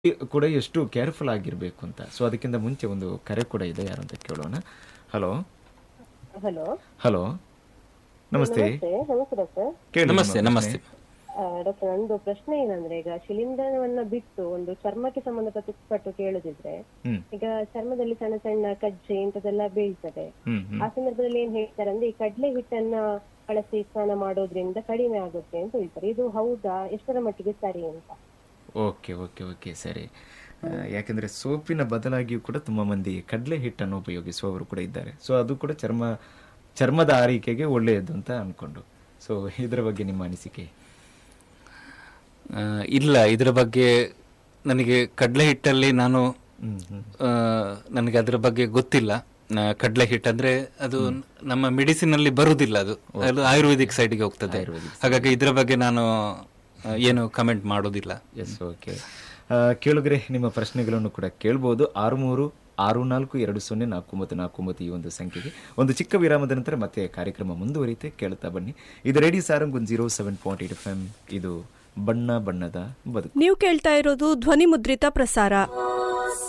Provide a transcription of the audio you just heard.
ಕೂಡ ಎಷ್ಟು ಕೇರ್ಫುಲ್ ಆಗಿರ್ಬೇಕು ಅಂತ ಸೊ ಅದಕ್ಕಿಂತ ಮುಂಚೆ ಒಂದು ಕರೆ ಕೂಡ ಇದೆ ಯಾರು ಅಂತ ಕೇಳೋಣ ಹಲೋ ಹಲೋ ಹಲೋ ನಮಸ್ತೆ ನಮಸ್ತೆ ನಮಸ್ತೆ ಡಾಕ್ಟರ್ ಕೇಳಿ ನಿಮ್ಮ ನಮಸ್ತೆ ನಮಸ್ತೆ ಡಾಕ್ಟರ್ ನಂದು ಪ್ರಶ್ನೆ ಏನಂದ್ರೆ ಈಗ ಶಿಲೀಂಧ್ರವನ್ನ ಬಿಟ್ಟು ಒಂದು ಚರ್ಮಕ್ಕೆ ಸಂಬಂಧಪಟ್ಟು ಕೇಳುದಿದ್ರೆ ಹ್ಮ್ ಈಗ ಚರ್ಮದಲ್ಲಿ ಸಣ್ಣ ಸಣ್ಣ ಕಜ್ಜೆ ಇಂಥದೆಲ್ಲ ಬೀಳ್ತದೆ ಹ್ಮ್ ಹ್ಮ್ ಆ ಸಂದರ್ಭದಲ್ಲಿ ಏನ್ ಹೇಳ್ತಾರೆ ಅಂದ್ರೆ ಈ ಕಡ್ಲೆ ಹಿಟ್ಟನ್ನ ಬಳಸಿ ಸ್ನಾನ ಮಾಡೋದ್ರಿಂದ ಕಡಿಮೆ ಆಗುತ್ತೆ ಅಂತ ಹೇಳ್ತಾರೆ ಇದು ಹೌದಾ ಎಷ್ಟರ ಮಟ್ಟಿಗೆ ಸರಿ ಅಂತ ಓಕೆ ಓಕೆ ಓಕೆ ಸರಿ ಆ, ಯಾಕಂದ್ರೆ ಸೋಪಿನ ಬದಲಾಗಿಯೂ ಕೂಡ ತುಂಬ ಮಂದಿ ಕಡಲೆ ಹಿಟ್ಟನ್ನು ಉಪಯೋಗಿಸುವವರು ಕೂಡ ಇದ್ದಾರೆ ಸೊ ಅದು ಕೂಡ ಚರ್ಮ ಚರ್ಮದ ಆರೈಕೆಗೆ ಒಳ್ಳೆಯದು ಅಂತ ಅನ್ಕೊಂಡು ಸೊ ಇದರ ಬಗ್ಗೆ ನಿಮ್ಮ ಅನಿಸಿಕೆ ಆ, ಇಲ್ಲ ಇದರ ಬಗ್ಗೆ ನನಗೆ ಕಡಲೆ ಹಿಟ್ಟಲ್ಲಿ ನಾನು ಹ್ಮ್ ಹ್ಮ್ ಆ, ನನಗೆ ಅದರ ಬಗ್ಗೆ ಗೊತ್ತಿಲ್ಲ ಆ, ಕಡಲೆ ಹಿಟ್ಟು ಅಂದ್ರೆ ಅದು ನಮ್ಮ ಮೆಡಿಸಿನ್ ಅಲ್ಲಿ ಬರುವುದಿಲ್ಲ ಅದು ಅದು ಆಯುರ್ವೇದಿಕ್ ಸೈಡ್ಗೆ ಹೋಗ್ತದೆ ಹಾಗಾಗಿ ಇದರ ಬಗ್ಗೆ ನಾನು ಆ, ಏನು ಕಮೆಂಟ್ ಮಾಡೋದಿಲ್ಲ ಎಸ್ ಓಕೆ ಕೇಳುಗರೆ ನಿಮ್ಮ ಪ್ರಶ್ನೆಗಳನ್ನು ಕೂಡ ಕೇಳ್ಬೋದು ಆರು ಮೂರು ಆರು ನಾಲ್ಕು ಎರಡು ಸೊನ್ನೆ ನಾಲ್ಕು ಒಂಬತ್ತು ನಾಲ್ಕು ಒಂಬತ್ತು ಈ ಒಂದು ಸಂಖ್ಯೆಗೆ ಒಂದು ಚಿಕ್ಕ ವಿರಾಮದ ನಂತರ ಮತ್ತೆ ಕಾರ್ಯಕ್ರಮ ಮುಂದುವರಿಯುತ್ತೆ ಕೇಳುತ್ತಾ ಬನ್ನಿ ಇದು ರೇಡಿಯೋ ಸಾರಂಗ್ ಒಂದು zero seven point eight F M ಇದು ಬಣ್ಣ ಬಣ್ಣದ ಬದುಕು ನೀವು ಕೇಳ್ತಾ ಇರೋದು ಧ್ವನಿ ಮುದ್ರಿತ ಪ್ರಸಾರ